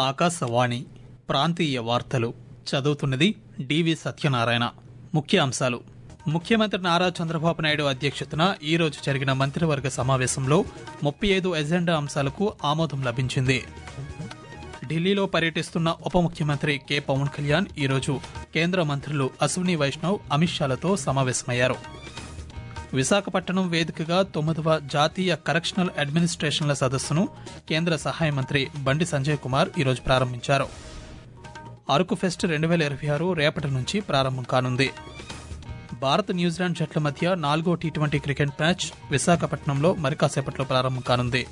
ఆకాశవాణి ప్రాంతీయ వార్తలు చదువుతున్నది డివి సత్యనారాయణ ముఖ్య అంశాలు ముఖ్యమంత్రి నారా చంద్రబాబు నాయుడు అధ్యక్షతన ఈ రోజు జరిగిన మంత్రివర్గ సమావేశంలో ముప్పై ఐదు ఎజెండా అంశాలకు ఆమోదం లభించింది ఢిల్లీలో పర్యటిస్తున్న ఉప ముఖ్యమంత్రి కె పవన్ కళ్యాణ్ ఈరోజు కేంద్ర మంత్రులు అశ్విని వైష్ణవ్ అమిత్ షాలతో సమావేశమయ్యారు విశాఖపట్నం వేదికగా తొమ్మిదవ జాతీయ కరెక్షనల్ అడ్మినిస్ట్రేషన్ల సదస్సును కేంద్ర సహాయ మంత్రి బండి సంజయ్ కుమార్ ఈరోజు ప్రారంభించారు అరకు ఫెస్ట్ రెండు వేల ఇరవై ఆరు రేపటి నుంచి ప్రారంభం కానుంది భారత్ న్యూజిలాండ్ జట్ల మధ్య నాలుగో టీ ట్వంటీ క్రికెట్ మ్యాచ్ విశాఖపట్నంలో మరి కాసేపట్లో ప్రారంభం కానుంది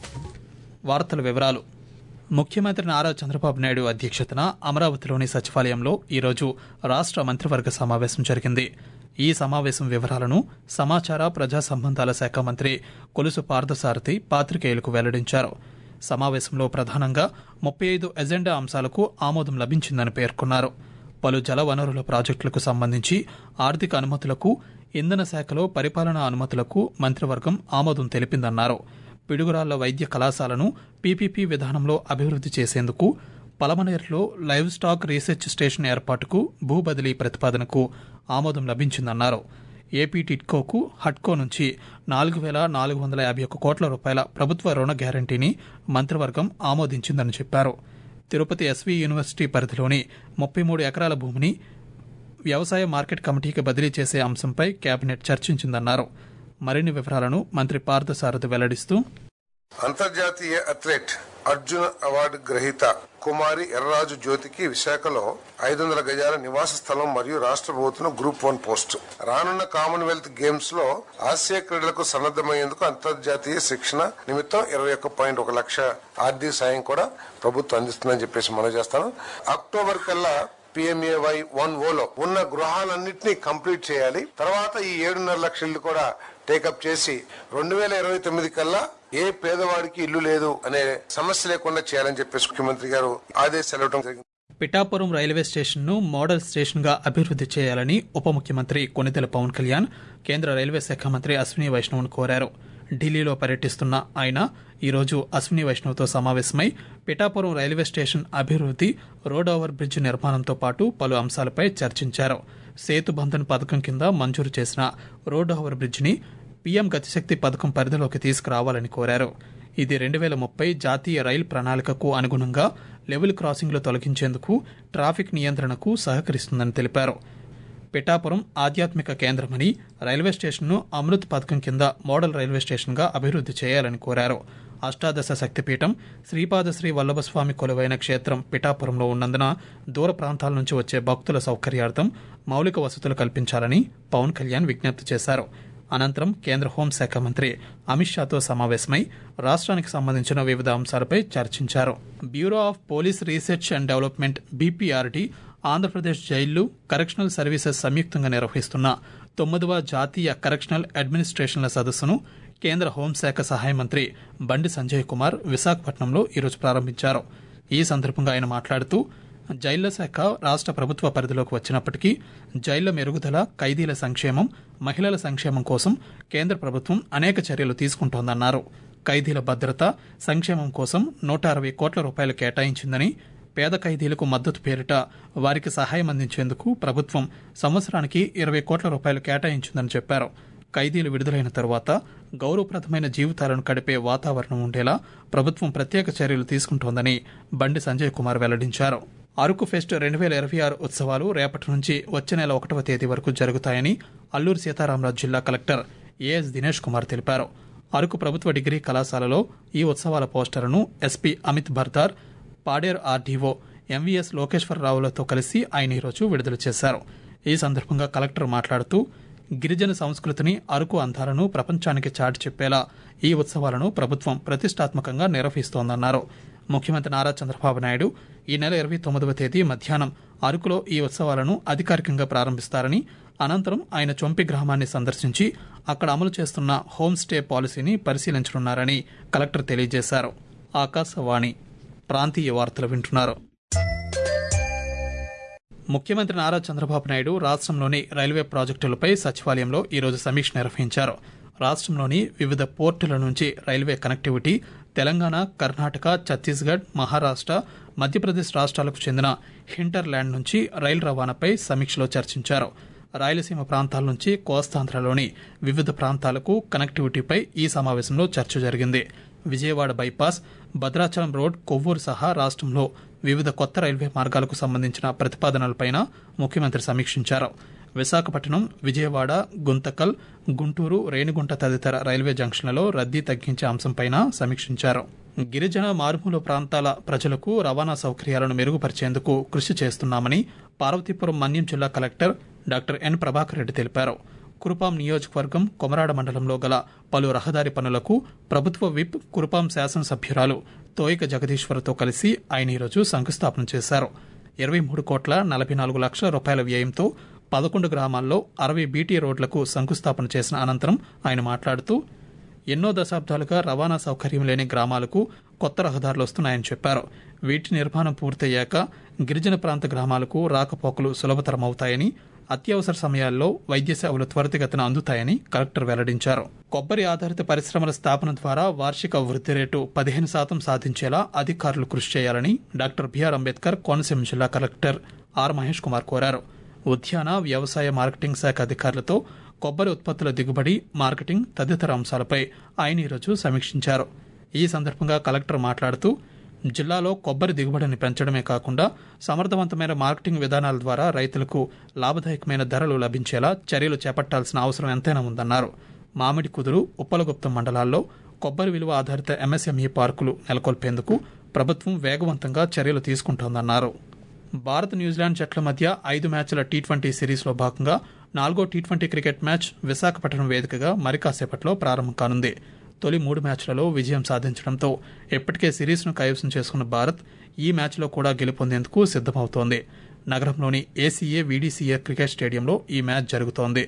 వార్తల వివరాలు ముఖ్యమంత్రి నారా చంద్రబాబు నాయుడు అధ్యక్షతన అమరావతిలోని సచివాలయంలో ఈరోజు రాష్ట్ర మంత్రివర్గ సమావేశం జరిగింది ఈ సమావేశం వివరాలను సమాచార ప్రజా సంబంధాల శాఖ మంత్రి కొలుసు పార్థసారథి పాత్రికేయులకు వెల్లడించారు సమావేశంలో ప్రధానంగా ముప్పై ఐదు ఎజెండా అంశాలకు ఆమోదం లభించిందని పేర్కొన్నారు పలు జల వనరుల ప్రాజెక్టులకు సంబంధించి ఆర్థిక అనుమతులకు ఇంధన శాఖలో పరిపాలనా అనుమతులకు మంత్రివర్గం ఆమోదం తెలిపిందన్నారు పిడుగురాళ్ల వైద్య కళాశాలను పీపీపీ విధానంలో అభివృద్ధి చేసేందుకు పలమనేరులో లైవ్ స్టాక్ రీసెర్చ్ స్టేషన్ ఏర్పాటుకు భూ బదిలీ ప్రతిపాదనకు ఆమోదం లభించిందన్నారు ఏపీ టిట్కోకు హట్కో నుంచి నాలుగు వేల నాలుగు వందల యాభై ఒక్క కోట్ల రూపాయల ప్రభుత్వ రుణ గ్యారంటీని మంత్రివర్గం ఆమోదించిందని చెప్పారు తిరుపతి ఎస్వీ యూనివర్సిటీ పరిధిలోని ముప్పై మూడు ఎకరాల భూమిని వ్యవసాయ మార్కెట్ కమిటీకి బదిలీ చేసే అంశంపై కేబినెట్ చర్చించిందన్నారు మరిన్ని వివరాలను మంత్రి పార్థసారథి వెల్లడిస్తూ అంతర్జాతీయ అథ్లెట్ అర్జున అవార్డు గ్రహీత కుమారి ఎర్రరాజు జ్యోతికి విశాఖలో ఐదు వందల గజాల నివాస స్థలం మరియు రాష్ట్ర ప్రభుత్వం గ్రూప్ వన్ పోస్ట్ రానున్న కామన్వెల్త్ గేమ్స్ లో ఆసియా క్రీడలకు సన్నద్దమయ్యేందుకు అంతర్జాతీయ శిక్షణ నిమిత్తం ఇరవై ఒక్క పాయింట్ ఒక లక్ష ఆర్థిక సాయం కూడా ప్రభుత్వం అందిస్తుందని చెప్పేసి మనం చేస్తాను అక్టోబర్ కల్లా పిఎంఏవై వన్ ఓలో ఉన్న గృహాలన్నింటినీ కంప్లీట్ చేయాలి తర్వాత ఈ ఏడున్నర లక్షల ఇల్లు కూడా టేకప్ చేసి రెండు వేల ఇరవై తొమ్మిది కల్లా ఏ పేదవాడికి ఇల్లు లేదు అనే సమస్య లేకుండా చేయాలని చెప్పేసి ముఖ్యమంత్రి గారు ఆదేశాలు ఇవ్వడం జరిగింది పిఠాపురం రైల్వే స్టేషన్ను మోడల్ స్టేషన్గా అభివృద్ధి చేయాలని ఉప ముఖ్యమంత్రి కొనితెల పవన్ కళ్యాణ్ కేంద్ర రైల్వే శాఖ మంత్రి అశ్విని వైష్ణవ్ను కోరారు ఢిల్లీలో పర్యటిస్తున్న ఆయన ఈరోజు అశ్విని వైష్ణవ్తో సమావేశమై పిఠాపురం రైల్వే స్టేషన్ అభివృద్ధి రోడ్ ఓవర్ బ్రిడ్జ్ నిర్మాణంతో పాటు పలు అంశాలపై చర్చించారు సేతు బంధన్ పథకం కింద మంజూరు చేసిన రోడ్ ఓవర్ బ్రిడ్జిని పీఎం గతిశక్తి పథకం పరిధిలోకి తీసుకురావాలని కోరారు ఇది రెండు వేల ముప్పై జాతీయ రైలు ప్రణాళికకు అనుగుణంగా లెవెల్ క్రాసింగ్లు తొలగించేందుకు ట్రాఫిక్ నియంత్రణకు సహకరిస్తుందని తెలిపారు పిఠాపురం ఆధ్యాత్మిక కేంద్రమని రైల్వే స్టేషన్ను అమృత్ పథకం కింద మోడల్ రైల్వే స్టేషన్గా అభివృద్ధి చేయాలని కోరారు అష్టాదశ శక్తిపీఠం శ్రీపాదశ్రీ వల్లభస్వామి కొలువైన క్షేత్రం పిఠాపురంలో ఉన్నందున దూర ప్రాంతాల నుంచి వచ్చే భక్తుల సౌకర్యార్థం మౌలిక వసతులు కల్పించాలని పవన్ కళ్యాణ్ విజ్ఞప్తి చేశారు అనంతరం కేంద్ర హోంశాఖ మంత్రి అమిత్ షాతో సమావేశమై రాష్ట్రానికి సంబంధించిన వివిధ అంశాలపై చర్చించారు bureau of police research and development BPRD Andhra Pradesh జైళ్లు కరెక్షనల్ సర్వీసెస్ సంయుక్తంగా నిర్వహిస్తున్న తొమ్మిదవ జాతీయ కరెక్షనల్ అడ్మినిస్ట్రేషన్ల సదస్సును కేంద్ర హోంశాఖ సహాయ మంత్రి బండి సంజయ్ కుమార్ విశాఖపట్నంలో ఈరోజు ప్రారంభించారు ఈ సందర్భంగా ఆయన మాట్లాడుతూ జైళ్ల శాఖ రాష్ట్ర ప్రభుత్వ పరిధిలోకి వచ్చినప్పటికీ జైళ్ల మెరుగుదల ఖైదీల సంక్షేమం మహిళల సంక్షేమం కోసం కేంద్ర ప్రభుత్వం అనేక చర్యలు తీసుకుంటోందన్నారు ఖైదీల భద్రత సంక్షేమం కోసం నూట అరవై కోట్ల రూపాయలు కేటాయించిందని పేద ఖైదీలకు మద్దతు పేరిట వారికి సహాయం అందించేందుకు ప్రభుత్వం సంవత్సరానికి ఇరవై కోట్ల రూపాయలు కేటాయించిందని చెప్పారు ఖైదీలు విడుదలైన తరువాత గౌరవప్రదమైన జీవితాలను గడిపే వాతావరణం ఉండేలా ప్రభుత్వం ప్రత్యేక చర్యలు తీసుకుంటోందని బండి సంజయ్ కుమార్ వెల్లడించారు అరకు ఫెస్ట్ రెండు వేల ఇరవై ఆరు ఉత్సవాలు రేపటి నుంచి వచ్చే నెల ఒకటవ తేదీ వరకు జరుగుతాయని అల్లూరు సీతారామరాజు జిల్లా కలెక్టర్ ఏఎస్ దినేష్ కుమార్ తెలిపారు అరకు ప్రభుత్వ డిగ్రీ కళాశాలలో ఈ ఉత్సవాల పోస్టర్ను SP Amit Bardar Paderu RDO MVS లోకేశ్వరరావులతో కలిసి ఆయన ఈరోజు విడుదల చేశారు ఈ సందర్భంగా కలెక్టర్ మాట్లాడుతూ గిరిజన సంస్కృతిని అరకు అందాలను ప్రపంచానికి చాటి చెప్పేలా ఈ ఉత్సవాలను ప్రభుత్వం ప్రతిష్టాత్మకంగా నిర్వహిస్తోందన్నారు ముఖ్యమంత్రి నారా చంద్రబాబు నాయుడు ఈ నెల ఇరవై తొమ్మిదవ తేదీ మధ్యాహ్నం అరకులో ఈ ఉత్సవాలను అధికారికంగా ప్రారంభిస్తారని అనంతరం ఆయన చొంపి గ్రామాన్ని సందర్శించి అక్కడ అమలు చేస్తున్న హోమ్ స్టే పాలసీని పరిశీలించనున్నారని కలెక్టర్ తెలియజేశారు ఆకాశవాణి ప్రాంతీయ వార్తలు వింటున్నారు ముఖ్యమంత్రి నారా చంద్రబాబు నాయుడు రాష్ట్రంలోని రైల్వే ప్రాజెక్టులపై సచివాలయంలో ఈరోజు సమీక్ష నిర్వహించారు రాష్ట్రంలోని వివిధ పోర్టుల నుంచి రైల్వే కనెక్టివిటీ తెలంగాణ కర్ణాటక ఛత్తీస్గఢ్ మహారాష్ట్ర మధ్యప్రదేశ్ రాష్ట్రాలకు చెందిన హింటర్లాండ్ నుంచి రైలు రవాణాపై సమీక్షలో చర్చించారు రాయలసీమ ప్రాంతాల నుంచి కోస్తాంధ్రలోని వివిధ ప్రాంతాలకు కనెక్టివిటీపై ఈ సమావేశంలో చర్చ జరిగింది విజయవాడ బైపాస్ భద్రాచలం రోడ్ కొవ్వూరు సహా రాష్ట్రంలో వివిధ కొత్త రైల్వే మార్గాలకు సంబంధించిన ప్రతిపాదనలపైన ముఖ్యమంత్రి సమీక్షించారు విశాఖపట్నం విజయవాడ గుంతకల్ గుంటూరు రేణిగుంట తదితర రైల్వే జంక్షన్లలో రద్దీ తగ్గించే అంశంపైన సమీక్షించారు గిరిజన మారుమూల ప్రాంతాల ప్రజలకు రవాణా సౌకర్యాలను మెరుగుపరిచేందుకు కృషి చేస్తున్నామని పార్వతీపురం మన్యం జిల్లా collector doctor N Prabhakar Reddy తెలిపారు కురుపాం నియోజకవర్గం కొమరాడ మండలంలో గల పలు రహదారి పనులకు ప్రభుత్వ విప్ కురుపాం శాసనసభ్యురాలు తోయిక జగదీశ్వరతో కలిసి ఆయన ఈరోజు శంకుస్థాపన చేశారు ఇరవై మూడు కోట్ల నలభై నాలుగు లక్షల రూపాయల వ్యయంతో పదకొండు గ్రామాల్లో అరవై బీటీ రోడ్లకు శంకుస్థాపన చేసిన అనంతరం ఆయన మాట్లాడుతూ ఎన్నో దశాబ్దాలుగా రవాణా సౌకర్యం లేని గ్రామాలకు కొత్త రహదారులు వస్తున్నాయని చెప్పారు వీటి నిర్మాణం పూర్తయ్యాక గిరిజన ప్రాంత గ్రామాలకు రాకపోకలు సులభతరమవుతాయని అత్యవసర సమయాల్లో వైద్య సేవలు త్వరితగతిన అందుతాయని కలెక్టర్ వెల్లడించారు కొబ్బరి ఆధారిత పరిశ్రమల స్థాపన ద్వారా వార్షిక వృద్ధి రేటు పదిహేను శాతం సాధించేలా అధికారులు కృషి చేయాలని డాక్టర్ బిఆర్ అంబేద్కర్ కోనసీమ జిల్లా కలెక్టర్ ఆర్ మహేష్ కుమార్ కోరారు ఉద్యాన వ్యవసాయ మార్కెటింగ్ శాఖ అధికారులతో కొబ్బరి ఉత్పత్తుల దిగుబడి మార్కెటింగ్ తదితర అంశాలపై ఆయన ఈరోజు సమీక్షించారు ఈ సందర్భంగా కలెక్టర్ మాట్లాడుతూ జిల్లాలో కొబ్బరి దిగుబడిని పెంచడమే కాకుండా సమర్థవంతమైన మార్కెటింగ్ విధానాల ద్వారా రైతులకు లాభదాయకమైన ధరలు లభించేలా చర్యలు చేపట్టాల్సిన అవసరం ఎంతైనా ఉందన్నారు మామిడి కుదురు ఉప్పలగుప్తం మండలాల్లో కొబ్బరి విలువ ఆధారిత ఎంఎస్ఎంఈ పార్కులు నెలకొల్పేందుకు ప్రభుత్వం వేగవంతంగా చర్యలు తీసుకుంటోందన్నారు భారత్ న్యూజిలాండ్ జట్ల మధ్య ఐదు మ్యాచ్ల టీ ట్వంటీ సిరీస్లో భాగంగా నాలుగో T twenty cricket match Visakhapatnam వేదికగా మరి కాసేపట్లో ప్రారంభం కానుంది తొలి మూడు మ్యాచ్లలో విజయం సాధించడంతో ఇప్పటికే సిరీస్ను కైవసం చేసుకున్న భారత్ ఈ మ్యాచ్లో కూడా గెలుపొందేందుకు సిద్దమవుతోంది నగరంలోని ఏసీఏ వీడీసీఏ క్రికెట్ స్టేడియంలో ఈ మ్యాచ్ జరుగుతోంది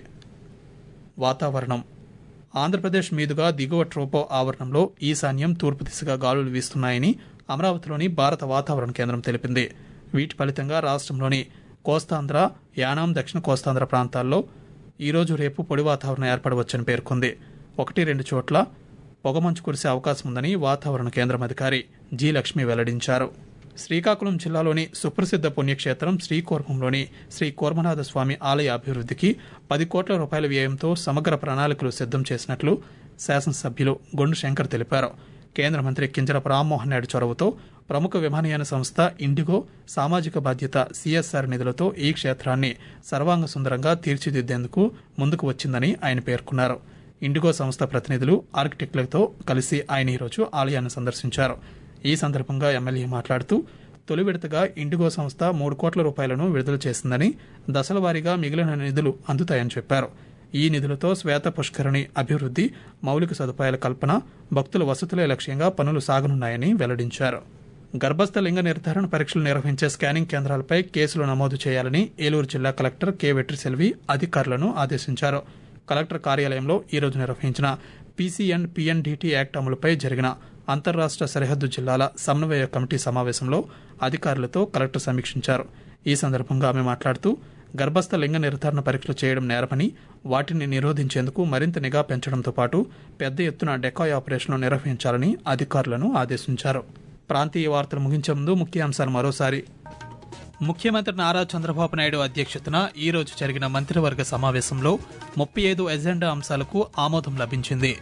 వాతావరణం ఆంధ్రప్రదేశ్ మీదుగా దిగువ ట్రోపో ఆవరణంలో ఈశాన్యం తూర్పు దిశగా గాలులు వీస్తున్నాయని అమరావతిలోని భారత వాతావరణ కేంద్రం తెలిపింది వీటి ఫలితంగా రాష్ట్రంలోని కోస్తాంధ్ర యానాం దక్షిణ కోస్తాంధ్ర ప్రాంతాల్లో ఈరోజు రేపు పొడి వాతావరణం ఏర్పడవచ్చని పేర్కొంది ఒకటి రెండు చోట్ల పొగమంచు కురిసే అవకాశం ఉందని వాతావరణ కేంద్రం అధికారి జి లక్ష్మి వెల్లడించారు శ్రీకాకుళం జిల్లాలోని సుప్రసిద్ధ పుణ్యక్షేత్రం శ్రీకూర్మంలోని శ్రీ కూర్మనాథ స్వామి ఆలయ అభివృద్ధికి పది కోట్ల రూపాయల వ్యయంతో సమగ్ర ప్రణాళికలు సిద్ధం చేసినట్లు శాసనసభ్యులు గొండు శంకర్ తెలిపారు కేంద్ర మంత్రి కింజరపు రామ్మోహన్ నాయుడు చొరవతో ప్రముఖ విమానయాన సంస్థ ఇండిగో సామాజిక బాధ్యత సిఎస్ఆర్ నిధులతో ఈ క్షేత్రాన్ని సర్వాంగ సుందరంగా తీర్చిదిద్దేందుకు ముందుకు వచ్చిందని ఆయన పేర్కొన్నారు ఇండిగో సంస్థ ప్రతినిధులు ఆర్కిటెక్టులతో కలిసి ఆయన ఈరోజు ఆలయాన్ని సందర్శించారు ఈ సందర్భంగా ఎమ్మెల్యే మాట్లాడుతూ తొలి విడతగా ఇండిగో సంస్థ మూడు కోట్ల రూపాయలను విడుదల చేసిందని దశల వారీగా మిగిలిన నిధులు అందుతాయని చెప్పారు ఈ నిధులతో శ్వేత పుష్కరిణి అభివృద్ధి మౌలిక సదుపాయాల కల్పన భక్తుల వసతులే లక్ష్యంగా పనులు సాగనున్నాయని వెల్లడించారు గర్భస్థ లింగ నిర్ధారణ పరీక్షలు నిర్వహించే స్కానింగ్ కేంద్రాలపై కేసులు నమోదు చేయాలని ఏలూరు జిల్లా కలెక్టర్ కె వెట్రిసెల్వి అధికారులను ఆదేశించారు కలెక్టర్ కార్యాలయంలో ఈరోజు నిర్వహించిన పీసీ అండ్ పిఎన్డిటి యాక్ట్ అమలుపై జరిగిన అంతర్రాష్ట్ర సరిహద్దు జిల్లాల సమన్వయ కమిటీ సమావేశంలో అధికారులతో కలెక్టర్ సమీక్షించారు ఈ సందర్భంగా ఆమె మాట్లాడుతూ గర్భస్థ లింగ నిర్ధారణ పరీక్షలు చేయడం నేరమని వాటిని నిరోధించేందుకు మరింత నిఘా పెంచడంతో పాటు పెద్ద ఎత్తున డెకాయ్ ఆపరేషన్లు నిర్వహించాలని అధికారులను ఆదేశించారు ప్రాంతీయ వార్తలు ముగించే ముందు ముఖ్యాంశాలు మరోసారి ముఖ్యమంత్రి నారా చంద్రబాబు నాయుడు అధ్యక్షతన ఈ రోజు జరిగిన మంత్రివర్గ సమావేశంలో ముప్పై ఐదు ఎజెండా అంశాలకు ఆమోదం లభించింది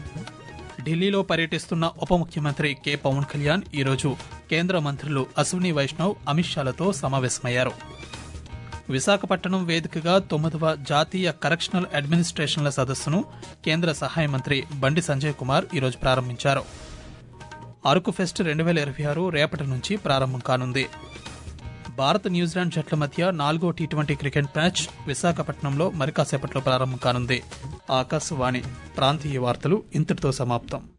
ఢిల్లీలో పర్యటిస్తున్న ఉప ముఖ్యమంత్రి కె పవన్ కళ్యాణ్ ఈరోజు కేంద్ర మంత్రులు అశ్విని వైష్ణవ్ అమిత్ షాలతో సమావేశమయ్యారు విశాఖపట్నం వేదికగా తొమ్మిదవ జాతీయ కరెక్షనల్ అడ్మినిస్ట్రేషన్ల సదస్సును కేంద్ర సహాయ మంత్రి బండి సంజయ్ కుమార్ ఈరోజు ప్రారంభించారు అరకు ఫెస్ట్ రెండు వేల ఇరవై ఆరు రేపటి నుంచి ప్రారంభం కానుంది భారత్ న్యూజిలాండ్ జట్ల మధ్య నాలుగో టీ ట్వంటీ క్రికెట్ మ్యాచ్ విశాఖపట్నంలో మరి కాసేపట్లో ప్రారంభం కానుంది ఆకాశవాణి ప్రాంతీయ వార్తలు ఇంతటితో సమాప్తం